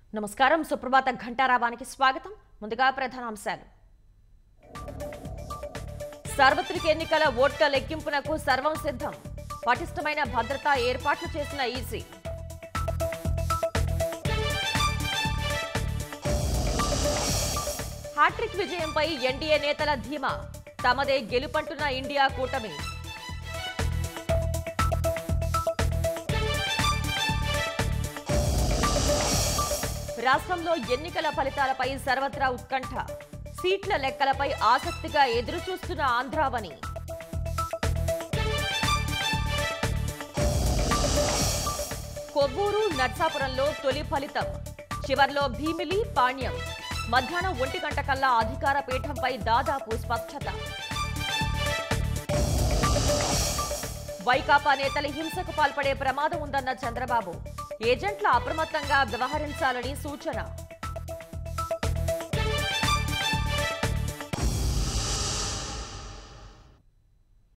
నమస్కారం సుప్రభాత ఘంటారావానికి స్వాగతం ముందుగా ప్రధానాంశాలు సార్వత్రిక ఎన్నికల ఓట్ల లెక్కింపునకు సర్వం సిద్ధం పటిష్టమైన భద్రతా ఏర్పాట్లు చేసిన ఈసీ హ్యాట్రిక్ విజయంపై ఎన్డీఏ నేతల ధీమా తమదే గెలుపంటున్న ఇండియా కూటమి రాష్ట్రంలో ఎన్నికల ఫలితాలపై సర్వత్రా ఉత్కంఠ సీట్ల లెక్కలపై ఆసక్తిగా ఎదురుచూస్తున్న ఆంధ్రావని కొవ్వూరు నర్సాపురంలో తొలి ఫలితం చివర్లో భీమిలి పాణ్యం మధ్యాహ్నం ఒంటి గంట కల్లా అధికార పీఠంపై దాదాపు స్పష్టత వైకాపా నేతలు హింసకు పాల్పడే ప్రమాదం ఉందన్న చంద్రబాబు ఏజెంట్ల అప్రమత్తంగా వ్యవహరించాలని సూచన